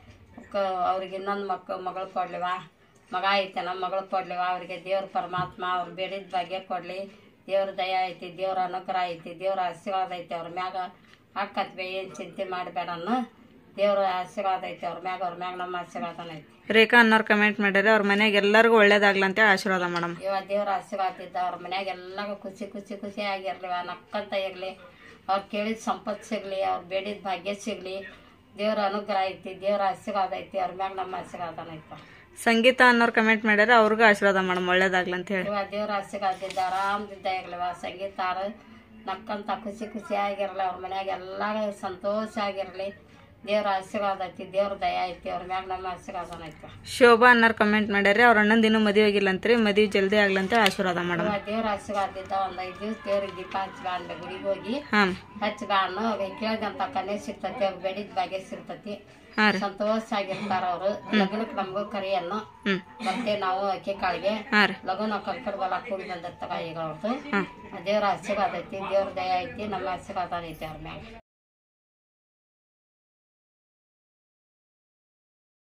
ಕ- ಅವ್ರಿಗೆ ಇನ್ನೊಂದು ಮಕ್ಕ ಮಗಳು ಕೊಡ್ಲಿವ ಮಗ ಐತೆ ನಮ್ಮ ಮಗಳು ಕೊಡ್ಲಿವ ಅವ್ರಿಗೆ ದೇವ್ರ ಪರಮಾತ್ಮ ಅವ್ರು ಬೇಡಿದ ಭಾಗ್ಯ ಕೊಡ್ಲಿ ದೇವ್ರ ದಯ ಐತಿ ದೇವ್ರ ಅನುಗ್ರಹ ಐತಿ ದೇವ್ರ ಆಶೀರ್ವಾದ ಐತಿ ಅವ್ರ ಮ್ಯಾಗ ಹಾಕತ್ವೆ ಏನ್ ಚಿಂತೆ ಮಾಡಬೇಡ ಅನ್ನು ದೇವ್ರ ಆಶೀರ್ವಾದ ಐತಿ ಅವ್ರ ಮ್ಯಾಗ ಅವ್ರ ಮ್ಯಾಗ ನಮ್ಮ ಆಶೀರ್ವಾದನ ಐತಿ ರೇಖಾ ಅನ್ನೋರು ಕಮೆಂಟ್ ಮಾಡ್ಯಾರ ಅವ್ರ ಮನೆಗೆ ಎಲ್ಲರಿಗೂ ಒಳ್ಳೇದಾಗ್ಲಿ ಅಂತೇಳಿ ಆಶೀರ್ವಾದ ಮೇಡಮ್ ಇವ ದೇವ್ರ ಆಶೀರ್ವಾದ ಇದ್ದ ಅವ್ರ ಮನ್ಯಾಗ ಎಲ್ಲಾಗ ಖುಷಿ ಖುಷಿ ಖುಷಿ ಆಗಿರ್ಲಿ ಆ ನಕ್ಕಂತ ಇರ್ಲಿ ಅವ್ರು ಕೇಳಿದ ಸಂಪತ್ತು ಸಿಗ್ಲಿ ಅವ್ರು ಬೇಡಿದ ಭಾಗ್ಯ ಸಿಗ್ಲಿ ದೇವ್ರ ಅನುಗ್ರಹ ಐತಿ ದೇವ್ರ ಆಶೀರ್ವಾದ ಐತಿ ಅವ್ರ ಮ್ಯಾಗ ನಮ್ಮ ಆಶೀರ್ವಾದನ ಐತ ಸಂಗೀತ ಅನ್ನೋರು ಕಮೆಂಟ್ ಮಾಡ್ಯಾರ ಅವ್ರಿಗೂ ಆಶೀರ್ವಾದ ಮೇಡಮ್ ಒಳ್ಳೇದಾಗ್ಲಿ ಅಂತ ಹೇಳಿ ಇವ ದೇವ್ರ ಆಶೀರ್ವಾದ ಇದ್ದ ಆರಾಮದಿದ್ದ ಇರ್ಲಿವ ಸಂಗೀತ ಆರ ನಕ್ಕಂತ ಖುಷಿ ಖುಷಿ ಆಗಿರ್ಲಿ ಅವ್ರ ಮನ್ಯಾಗ ಎಲ್ಲಾಗ ಸಂತೋಷ ಆಗಿರ್ಲಿ ದೇವ್ರ ಆಶೀರ್ವಾದ ಐತಿ ದೇವ್ರ ದಯ ಐತಿ ಅವ್ರ ಮ್ಯಾಗ ನಮ್ಮ ಆಶೀರ್ವಾದನ ಐತ ಶೋಭಾ ಅನ್ನೋರು ಕಮೆಂಟ್ ಮಾಡ್ಯಾರ ಅವ್ರ ಅಣ್ಣಂದು ಇನ್ನೂ ಮದುವೆ ಆಗಿಲ್ಲ ಅಂತ್ರಿ ಮದುವೆ ಜಲ್ದಿ ಆಗ್ಲಿ ಅಂತ ಆಶೀರ್ವಾದ ಮೇಡಮ್ ಇವ ದೇವ್ರ ಆಶೀರ್ವಾದ ಇದ್ದ ಒಂದ್ ಐದ್ ದಿವ್ಸ ದೇವ್ರಿಗೆ ದೀಪ ಹಚ್ಚ ಬಾಂಡ್ಲೆ ಗುಡಿಗೆ ಹೋಗಿ ಹಾಂ ಹಚ್ಚ ಬಾಣ ಕೇಳ್ದಂತ ಕನೆ ಸಿಗ್ತತಿ ಅವ್ರು ಬೆಡಿದ ಭಾಗ್ಯ ಸಿಗ್ತತಿ ಹಾಂ ರೀ ಸಂತೋಷ ಆಗಿರ್ತಾರ ಅವ್ರು ಲಗ್ನಕ್ಕೆ ನಮಗೂ ಕರಿಯನ್ನು ಹ್ಞೂ ಮತ್ತೆ ನಾವು ಅಕ್ಕಿ ಕಾಳಿಗೆ ಹಾಂ ರೀ ಲಗುನ ಕಂಕಡ ಬಲ ಕೂಡಿ ಬಂದಿರ್ತಾವ ಈಗ ಅವ್ರದ್ದು ದೇವ್ರ ಆಶೀರ್ವಾದ ಐತಿ ದೇವ್ರ ದಯ ಐತಿ ನಮ್ಮ ಆಶೀರ್ವಾದ ಐತಿ ಅವ್ರ ಮ್ಯಾಗ